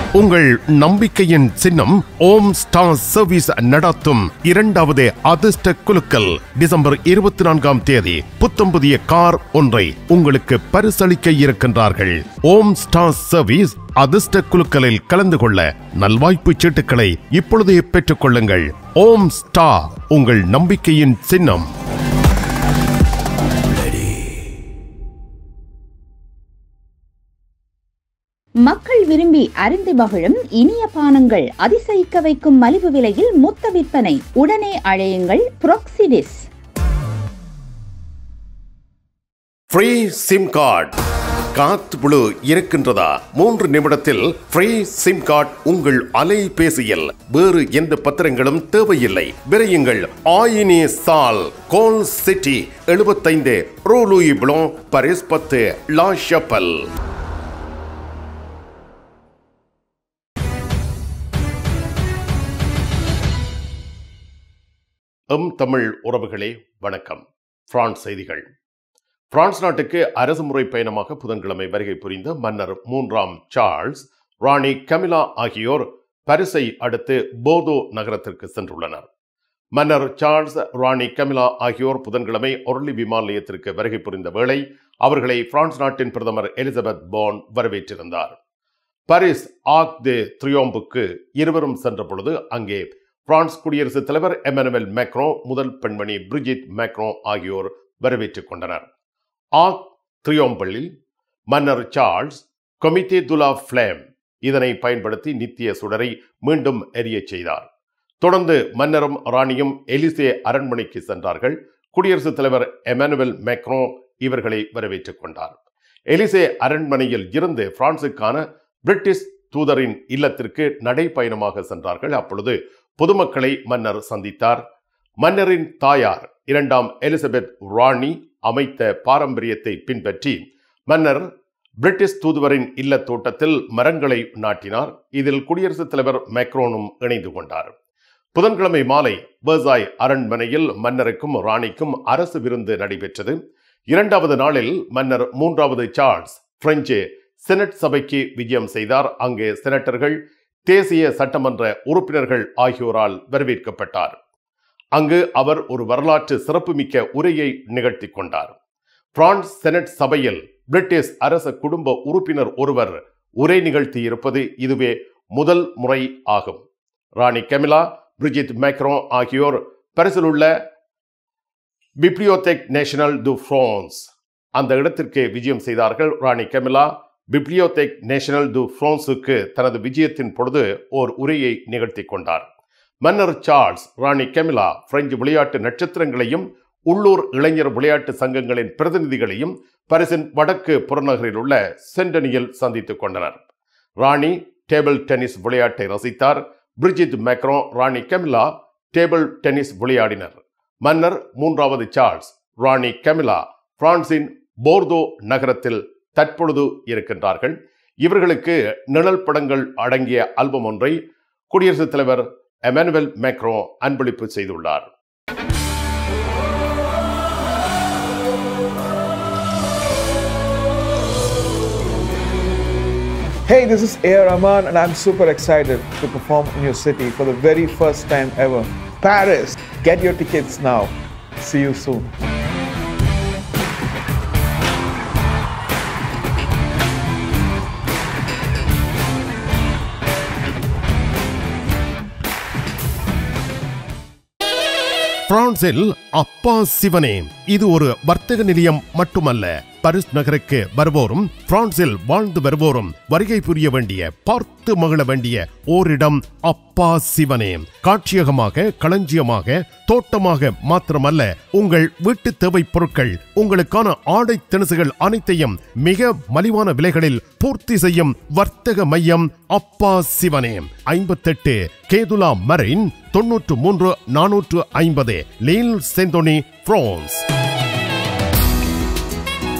உங்கள் நம்பிக்கையின் சின்னம் ஓம் ஸ்டார் சர்வீஸ் நடத்தும் இரண்டாவது அதிர்ஷ்ட குலுக்கல் டிசம்பர் இருபத்தி நான்காம் தேதி புத்தம் புதிய கார் ஒன்றை உங்களுக்கு பரிசளிக்க இருக்கின்றார்கள் ஓம் ஸ்டார் சர்வீஸ் அதிர்ஷ்ட குலுக்கலில் கலந்து கொள்ள நல்வாய்ப்பு சீட்டுக்களை இப்பொழுதே பெற்றுக் கொள்ளுங்கள் ஓம் ஸ்டார் உங்கள் நம்பிக்கையின் சின்னம் மக்கள் விரும்பி அருந்தி மகிழும் இனிய பானங்கள் அதிசயிக்க வைக்கும் மலிவு விலையில் மொத்த விற்பனை உடனே அழையுங்கள் புரோக்சிடிஸ் ஃப்ரீ சிம் கார்டு காத்து புழு இருக்கின்றதா மூன்று நிமிடத்தில் ஃப்ரீ சிம் கார்டு உங்கள் அலைபேசியில் வேறு எந்த பத்திரங்களும் தேவையில்லை விரையுங்கள் ஆயினி சால் கோல் சிட்டி எழுபத்தைந்து ரோலூயி ப்ளோ பரிஸ் பத்து லா ஷப்பல் எம் தமிழ் உறவுகளே வணக்கம் பிரான்ஸ் செய்திகள் பிரான்ஸ் நாட்டுக்கு அரசு முறை பயணமாக புதன்கிழமை வருகை புரிந்த மன்னர் மூன்றாம் சார்ல்ஸ் ராணி கமிலா ஆகியோர் பரிசை அடுத்து போதோ நகரத்திற்கு சென்றுள்ளனர் மன்னர் சார்ல்ஸ் ராணி கமிலா ஆகியோர் புதன்கிழமை ஒர்லி விமான நிலையத்திற்கு வருகை புரிந்த வேளை அவர்களை பிரான்ஸ் நாட்டின் பிரதமர் எலிசபெத் போன் வரவேற்றிருந்தார் பாரிஸ் ஆக் தே த்ரியோம்புக்கு இருவரும் சென்ற பொழுது அங்கே பிரான்ஸ் குடியரசுத் தலைவர் எமனுவல் மேக்ரோ முதல் பெண்மணி பிரிஜிட் மேக்ரோ ஆகியோர் வரவேற்றுக் கொண்டனர் ஆக் த்ரியோம்பலில் மன்னர் சார்ல்ஸ் கொமித்தே துலா ஃபிளேம் இதனை பயன்படுத்தி நித்திய சுடரை மீண்டும் எரியச் செய்தார் தொடர்ந்து மன்னரும் ராணியும் எலிசே அரண்மனைக்கு சென்றார்கள் குடியரசுத் தலைவர் எமனுவல் மேக்ரோ இவர்களை வரவேற்றுக் கொண்டார் எலிசே அரண்மனையில் இருந்து பிரான்சுக்கான பிரிட்டிஷ் தூதரின் இல்லத்திற்கு நடைப்பயணமாக சென்றார்கள் அப்பொழுது பொதுமக்களை மன்னர் சந்தித்தார் மன்னரின் தாயார் இரண்டாம் எலிசபெத் ராணி அமைத்த பாரம்பரியத்தை பின்பற்றி மன்னர் பிரிட்டிஷ் தூதுவரின் இல்ல தோட்டத்தில் மரங்களை நாட்டினார் இதில் குடியரசுத் தலைவர் மேக்ரோனும் இணைந்து கொண்டார் புதன்கிழமை மாலை பேர்சாய் அரண்மனையில் மன்னருக்கும் ராணிக்கும் அரசு விருந்து நடைபெற்றது இரண்டாவது நாளில் மன்னர் மூன்றாவது சார்ல்ஸ் பிரெஞ்சு செனட் சபைக்கு விஜயம் செய்தார் அங்கே செனட்டர்கள் தேசிய சட்டமன்ற உறுப்பினர்கள் ஆகியோரால் வரவேற்கப்பட்டார் அங்கு அவர் ஒரு வரலாற்று சிறப்புமிக்க உரையை நிகழ்த்தி கொண்டார் பிரான்ஸ் செனட் சபையில் பிரிட்டிஷ் அரச குடும்ப உறுப்பினர் ஒருவர் உரை நிகழ்த்தி இருப்பது இதுவே முதல் முறை ஆகும் ராணி கெமிலா பிரிஜித் மேக்ரோ ஆகியோர் பரிசிலுள்ள பிப்ளியோதெக் நேஷனல் டு பிரான்ஸ் அந்த இடத்திற்கு விஜயம் செய்தார்கள் ராணி கெமிலா பிப்ளியோதெக் நேஷனல் டு பிரான்ஸுக்கு தனது விஜயத்தின் பொழுது ஓர் உரையை நிகழ்த்தி கொண்டார் மன்னர் சார்ல்ஸ் ராணி கெமிலா பிரெஞ்சு விளையாட்டு நட்சத்திரங்களையும் உள்ளூர் இளைஞர் விளையாட்டு சங்கங்களின் பிரதிநிதிகளையும் பரிசின் வடக்கு புறநகரில் உள்ள சென்டனியில் சந்தித்துக் கொண்டனர் ராணி டேபிள் டென்னிஸ் விளையாட்டை ரசித்தார் பிரிஜித் மேக்ரோ ராணி கெமிலா டேபிள் டென்னிஸ் விளையாடினர் மன்னர் மூன்றாவது சார்ல்ஸ் ராணி கெமிலா பிரான்சின் போர்தோ நகரத்தில் தற்பொழுது இருக்கின்றார்கள் இவர்களுக்கு நிழல் படங்கள் அடங்கிய ஆல்பம் ஒன்றை குடியரசுத் தலைவர் எமனுவல் மேக்ரோ அன்பளிப்பு செய்துள்ளார் Hey, this is A.R. Rahman, and I'm super excited to perform in your city for the very first time ever. Paris! Get your tickets now. See you soon. பிரான்சில் அப்பா சிவனே இது ஒரு வர்த்தக நிலையம் மட்டுமல்ல பாரிஸ் நகருக்கு வருவோரும் பிரான்சில் வாழ்ந்து வருவோரும் வருகை புரிய வேண்டிய பார்த்து மகிழ வேண்டிய ஓரிடம் அப்பா சிவனே காட்சியகமாக களஞ்சியமாக தோட்டமாக மாத்திரமல்ல உங்கள் வீட்டு தேவை பொருட்கள் உங்களுக்கான ஆடை திணுசுகள் அனைத்தையும் மிக மலிவான விலைகளில் பூர்த்தி செய்யும் வர்த்தக மையம் அப்பா சிவனே ஐம்பத்தெட்டு கேதுலா மரின் தொன்னூற்று மூன்று நானூற்று ஐம்பது லீல் செந்தோனி பிரான்ஸ்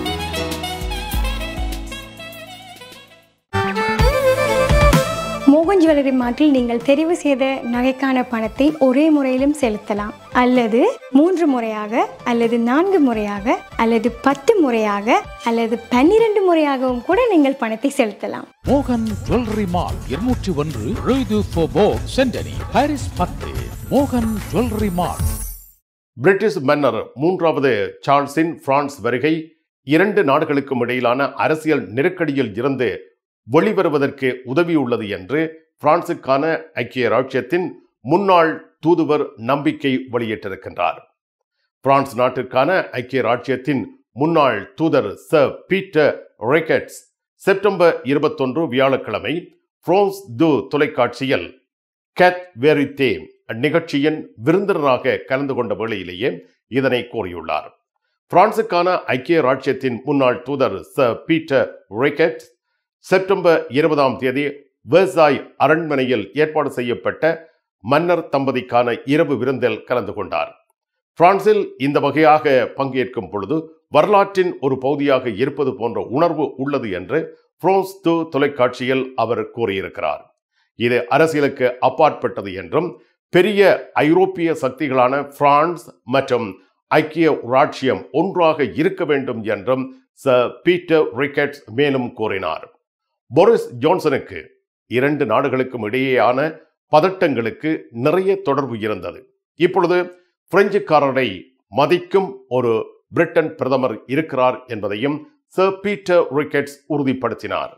முக மோகன் ஜுவல்லரி மார்ட்டில் நீங்கள் தெரிவு செய்த நகைக்கான பணத்தை ஒரே முறையிலும் செலுத்தலாம் அல்லது மூன்று முறையாக அல்லது நான்கு முறையாக அல்லது பத்து முறையாக அல்லது பன்னிரண்டு முறையாகவும் கூட நீங்கள் பணத்தை செலுத்தலாம் மோகன் ஜுவல்லரி மால் இருநூற்றி ஒன்று ரூது ஃபோபோ சென்டனி பாரிஸ் பத்து மோகன் ஜுவல்லரி மால் பிரிட்டிஷ் மன்னர் மூன்றாவது சார்ல்ஸின் பிரான்ஸ் வருகை இரண்டு நாடுகளுக்கும் இடையிலான அரசியல் நெருக்கடியில் இருந்து வெளிவருவதற்கு உதவியுள்ளது என்று பிரான்சுக்கான ஐக்கிய ராஜ்யத்தின் முன்னாள் தூதுவர் நம்பிக்கை வெளியிட்டிருக்கின்றார் பிரான்ஸ் நாட்டிற்கான ஐக்கிய ராஜ்யத்தின் முன்னாள் தூதர் சர் பீட்டர் ரெக்கெட்ஸ் செப்டம்பர் இருபத்தொன்று வியாழக்கிழமை பிரான்ஸ் து தொலைக்காட்சியில் கேத் வெரித்தே நிகழ்ச்சியின் விருந்தினராக கலந்து கொண்ட வேளையிலேயே இதனை கூறியுள்ளார் பிரான்சுக்கான ஐக்கிய ராஜ்யத்தின் முன்னாள் தூதர் சர் பீட்டர் ரெக்கெட் செப்டம்பர் இருபதாம் தேதி வேர்சாய் அரண்மனையில் ஏற்பாடு செய்யப்பட்ட மன்னர் தம்பதிக்கான இரவு விருந்தில் கலந்து கொண்டார் பிரான்சில் இந்த வகையாக பங்கேற்கும் பொழுது வரலாற்றின் ஒரு பகுதியாக இருப்பது போன்ற உணர்வு உள்ளது என்று பிரான்ஸ் து தொலைக்காட்சியில் அவர் கூறியிருக்கிறார் இது அரசியலுக்கு அப்பாற்பட்டது என்றும் பெரிய ஐரோப்பிய சக்திகளான பிரான்ஸ் மற்றும் ஐக்கிய ராட்சியம் ஒன்றாக இருக்க வேண்டும் என்றும் சர் பீட்டர் ரிக்கெட்ஸ் மேலும் கூறினார் போரிஸ் ஜான்சனுக்கு இரண்டு நாடுகளுக்கும் இடையேயான பதட்டங்களுக்கு நிறைய தொடர்பு இருந்தது இப்பொழுது பிரெஞ்சுக்காரரை மதிக்கும் ஒரு பிரிட்டன் பிரதமர் இருக்கிறார் என்பதையும் சர் பீட்டர் ரிக்கெட்ஸ் உறுதிப்படுத்தினார்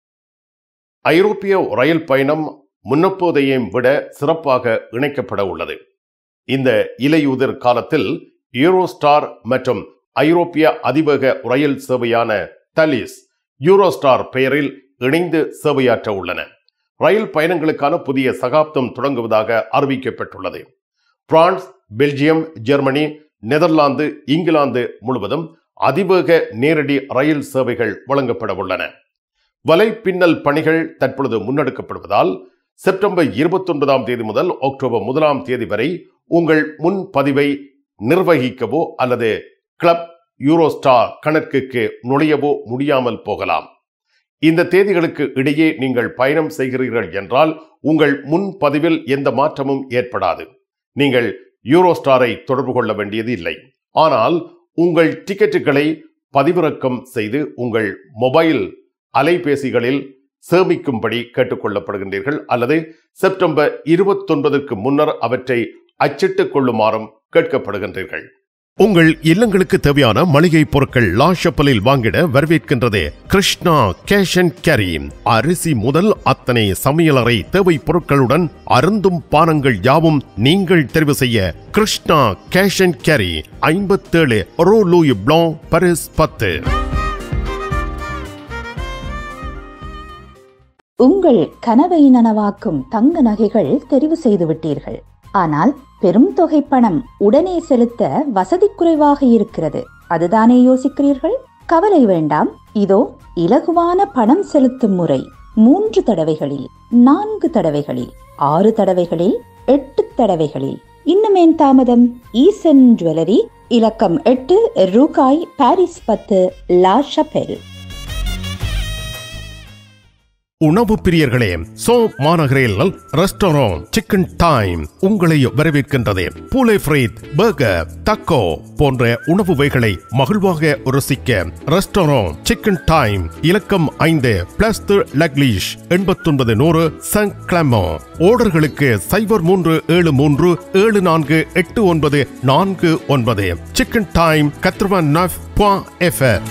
ஐரோப்பிய ரயில் பயணம் முன்னப்போதையும் விட சிறப்பாக இணைக்கப்பட உள்ளது இந்த இலையுதிர் காலத்தில் யூரோஸ்டார் மற்றும் ஐரோப்பிய அதிவேக ரயில் சேவையான தலிஸ் யூரோஸ்டார் பெயரில் இணைந்து சேவையாற்ற உள்ளன ரயில் பயணங்களுக்கான புதிய சகாப்தம் தொடங்குவதாக அறிவிக்கப்பட்டுள்ளது France Belgium Germany Netherlands England முழுவதும் அதிவேக நேரடி ரயில் சேவைகள் வழங்கப்பட உள்ளன வலைப்பின்னல் பணிகள் தற்பொழுது முன்னெடுக்கப்படுவதால் செப்டம்பர் இருபத்தி ஒன்பதாம் தேதி முதல் அக்டோபர் முதலாம் தேதி வரை உங்கள் முன்பதிவை நிர்வகிக்கவோ அல்லது கிளப் யூரோஸ்டார் கணக்குக்கு நுழையவோ முடியாமல் போகலாம் இந்த தேதிகளுக்கு இடையே நீங்கள் பயணம் செய்கிறீர்கள் என்றால் உங்கள் முன்பதிவில் எந்த மாற்றமும் ஏற்படாது நீங்கள் யூரோஸ்டாரை தொடர்பு கொள்ள வேண்டியது இல்லை ஆனால் உங்கள் டிக்கெட்டுகளை பதிவிறக்கம் செய்து உங்கள் மொபைல் அலைபேசிகளில் சேமிக்கும்படி கேட்டுக்கொள்ளப்படுகின்றீர்கள் அல்லது செப்டம்பர் இருபத்தொன்பதற்கு முன்னர் அவற்றை அச்சிட்டுக் கொள்ளுமாறும் கேட்கப்படுகின்றீர்கள் உங்கள் இல்லங்களுக்கு தேவையான மளிகை பொருட்கள் லா ஷப்பலில் வாங்கிட வரவேற்கின்றது கிருஷ்ணா கேஷ் அண்ட் கேரி அரிசி முதல் அத்தனை சமையலறை தேவை பொருட்களுடன் அருந்தும் பானங்கள் யாவும் நீங்கள் தெரிவு செய்ய கிருஷ்ணா கேஷ் அண்ட் கேரி ஐம்பத்தேழு ரோ லூய் பிளோ பரிஸ் பத்து உங்கள் கனவை நனவாக்கும் தங்க நகைகள் தெரிவு செய்து விட்டீர்கள் ஆனால் பெரும் தொகை பணம் உடனே செலுத்த வசதி குறைவாக இருக்கிறது அதுதானே யோசிக்கிறீர்கள் கவலை வேண்டாம் இதோ இலகுவான பணம் செலுத்தும் முறை மூன்று தடவைகளில் நான்கு தடவைகளில் ஆறு தடவைகளில் எட்டு தடவைகளில் இன்னுமேன் தாமதம் ஈசன் ஜுவல்லரி இலக்கம் எட்டு ரூகாய் பாரிஸ் பத்து லா ஷபெல் உணவு பிரியர்களே சோ மாநகரில் ரெஸ்டாரண்ட் சிக்கன் டைம் உங்களை வரவேற்கின்றது பூலை ஃப்ரைத் பர்கர் தக்கோ போன்ற உணவு வகைகளை மகிழ்வாக ருசிக்க ரெஸ்டாரண்ட் சிக்கன் டைம் இலக்கம் ஐந்து பிளஸ் லக்லீஷ் எண்பத்தொன்பது நூறு சன் கிளமோ ஓர்டர்களுக்கு சைபர் மூன்று ஏழு மூன்று ஏழு நான்கு எட்டு ஒன்பது நான்கு ஒன்பது சிக்கன் டைம் கத்ரவன் நஃப் எஃப்எம்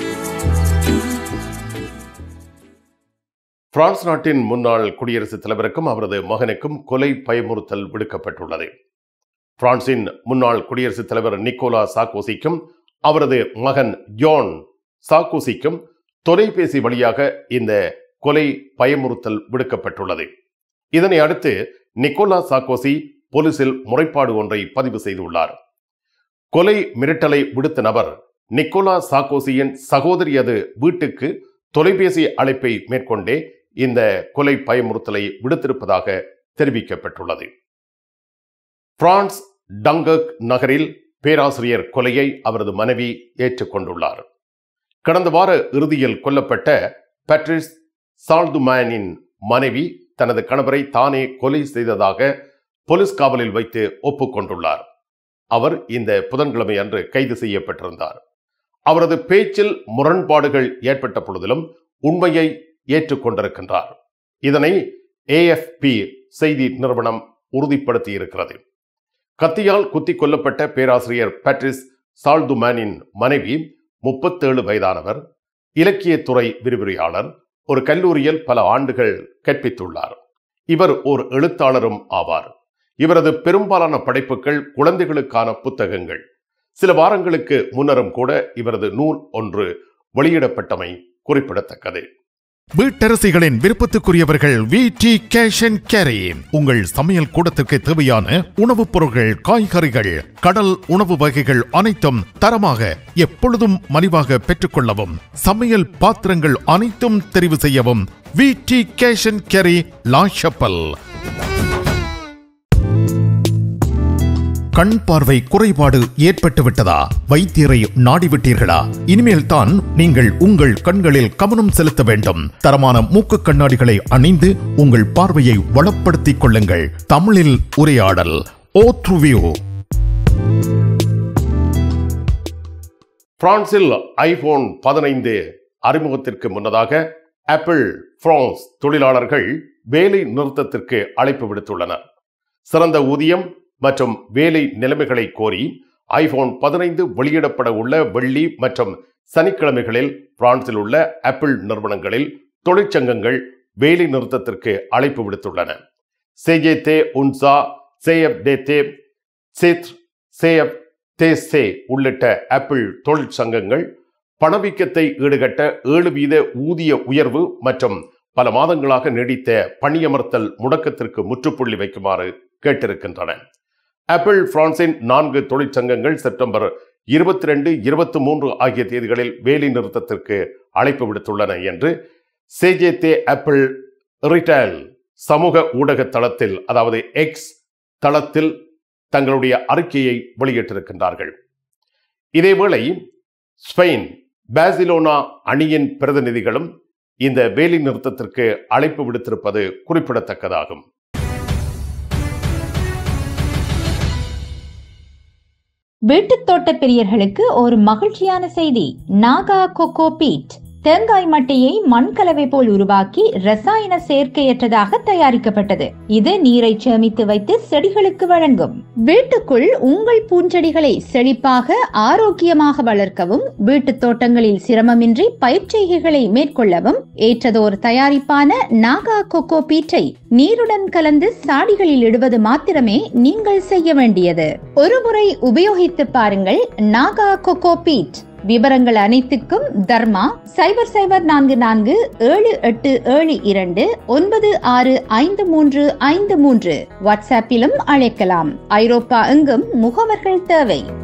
பிரான்ஸ் நாட்டின் முன்னாள் குடியரசுத் தலைவருக்கும் அவரது மகனுக்கும் கொலை பயமுறுத்தல் விடுக்கப்பட்டுள்ளது பிரான்சின் முன்னாள் குடியரசுத் தலைவர் நிக்கோலா சாக்கோசிக்கும் அவரது மகன் ஜான் சாக்கோசிக்கும் தொலைபேசி வழியாக இந்த கொலை பயமுறுத்தல் விடுக்கப்பட்டுள்ளது இதனை அடுத்து நிக்கோலா சாக்கோசி போலீசில் முறைப்பாடு ஒன்றை பதிவு செய்துள்ளார் கொலை மிரட்டலை விடுத்த நபர் நிக்கோலா சாக்கோசியின் சகோதரியது வீட்டுக்கு தொலைபேசி அழைப்பை மேற்கொண்டே இந்த கொலை பயமுறுத்தலை விடுத்திருப்பதாக தெரிவிக்கப்பட்டுள்ளது பிரான்ஸ் டங்கக் நகரில் பேராசிரியர் கொலையை அவரது மனைவி ஏற்றுக்கொண்டுள்ளார் கடந்த வார இறுதியில் கொல்லப்பட்ட பேட்ரிஸ் சால்துமேனின் மனைவி தனது கணவரை தானே கொலை செய்ததாக போலீஸ் காவலில் வைத்து ஒப்புக்கொண்டுள்ளார் அவர் இந்த புதன்கிழமை அன்று கைது செய்யப்பட்டிருந்தார் அவரது பேச்சில் முரண்பாடுகள் ஏற்பட்ட பொழுதிலும் உண்மையை ஏற்றுக்கொண்டிருக்கின்றார் இதனை ஏஎஃப்பி செய்தி நிறுவனம் உறுதிப்படுத்தி இருக்கிறது கத்தியால் குத்திக் கொல்லப்பட்ட பேராசிரியர் பேட்ரிஸ் சால்துமேனின் மனைவி முப்பத்தேழு வயதானவர் இலக்கியத்துறை விரிவுரையாளர் ஒரு கல்லூரியில் பல ஆண்டுகள் கற்பித்துள்ளார் இவர் ஒரு எழுத்தாளரும் ஆவார் இவரது பெரும்பாலான படைப்புகள் குழந்தைகளுக்கான புத்தகங்கள் சில வாரங்களுக்கு முன்னரும் கூட இவரது நூல் ஒன்று வெளியிடப்பட்டமை குறிப்பிடத்தக்கது வீட்டரசிகளின் விருப்பத்துக்குரியவர்கள் V T cash and carry உங்கள் சமையல் கூடத்திற்கு தேவையான உணவுப் பொருட்கள் காய்கறிகள் கடல் உணவு வகைகள் அனைத்தும் தரமாக எப்பொழுதும் மலிவாக பெற்றுக்கொள்ளவும் சமையல் பாத்திரங்கள் அனைத்தும் தெரிவு செய்யவும் V T cash and carry La Chapelle கண் பார்வை குறைபாடு ஏற்பட்டு விட்டதா வைத்தியரை நாடிவிட்டீர்களா இனிமேல் தான் நீங்கள் உங்கள் கண்களில் கவனம் செலுத்த வேண்டும் தரமான மூக்கு கண்ணாடிகளை அணிந்து உங்கள் பார்வையை வளப்படுத்திக் கொள்ளுங்கள் தமிழில் உரையாடல் ஓ த்ருவியோ பிரான்சில் ஐபோன் பதினைந்து அறிமுகத்திற்கு முன்னதாக ஆப்பிள் பிரான்ஸ் தொழிலாளர்கள் வேலை நிறுத்தத்திற்கு அழைப்பு விடுத்துள்ளனர் சிறந்த ஊதியம் மற்றும் வேலை நிலைமைகளை கோரி ஐபோன் பதினைந்து வெளியிடப்பட உள்ள வெள்ளி மற்றும் சனிக்கிழமைகளில் பிரான்சில் உள்ள ஆப்பிள் நிறுவனங்களில் தொழிற்சங்கங்கள் வேலை நிறுத்தத்திற்கு அழைப்பு விடுத்துள்ளன சேஜேதே உன்சா சேஎப் டேதே சேத் சேஎப் தேசே உள்ளிட்ட ஆப்பிள் தொழிற்சங்கங்கள் பணவீக்கத்தை ஈடுகட்ட ஏழு வீத ஊதிய உயர்வு மற்றும் பல மாதங்களாக நீடித்த பணியமர்த்தல் முடக்கத்திற்கு முற்றுப்புள்ளி வைக்குமாறு கேட்டிருக்கின்றன ஆப்பிள் பிரான்சின் நான்கு தொழிற்சங்கங்கள் செப்டம்பர் இருபத்தி ரெண்டு இருபத்தி மூன்று ஆகிய தேதிகளில் வேலை நிறுத்தத்திற்கு அழைப்பு விடுத்துள்ளன என்று சேஜேதே ஆப்பிள் ரிட்டைல் சமூக ஊடக தளத்தில் அதாவது எக்ஸ் தளத்தில் தங்களுடைய அறிக்கையை வெளியிட்டிருக்கின்றார்கள் இதேவேளை ஸ்பெயின் பாசிலோனா அணியின் பிரதிநிதிகளும் இந்த வேலை நிறுத்தத்திற்கு அழைப்பு விடுத்திருப்பது குறிப்பிடத்தக்கதாகும் வீட்டுத் தோட்ட பிரியர்களுக்கு ஒரு மகிழ்ச்சியான செய்தி நாகா கோகோ பீட் தேங்காய் மட்டையை மண்கலவை போல் உருவாக்கி ரசாயன சேர்க்கையற்றதாக தயாரிக்கப்பட்டது இது நீரை சேமித்து வைத்து செடிகளுக்கு வழங்கும் வீட்டுக்குள் உங்கள் பூஞ்செடிகளை செழிப்பாக ஆரோக்கியமாக வளர்க்கவும் வீட்டுத் தோட்டங்களில் சிரமமின்றி பயிர்ச்செய்கைகளை மேற்கொள்ளவும் ஏற்றதோர் தயாரிப்பான நாகா கோகோ பீட்டை நீருடன் கலந்து சாடிகளில் இடுவது மாத்திரமே நீங்கள் செய்ய வேண்டியது ஒருமுறை உபயோகித்து பாருங்கள் நாகா கோகோ பீட் விவரங்கள் அனைத்துக்கும் தர்மா சைபர் சைபர் நான்கு நான்கு ஏழு எட்டு ஏழு இரண்டு ஒன்பது ஆறு ஐந்து மூன்று ஐந்து மூன்று வாட்ஸ்அப்பிலும் அழைக்கலாம் ஐரோப்பா எங்கும் முகவர்கள் தேவை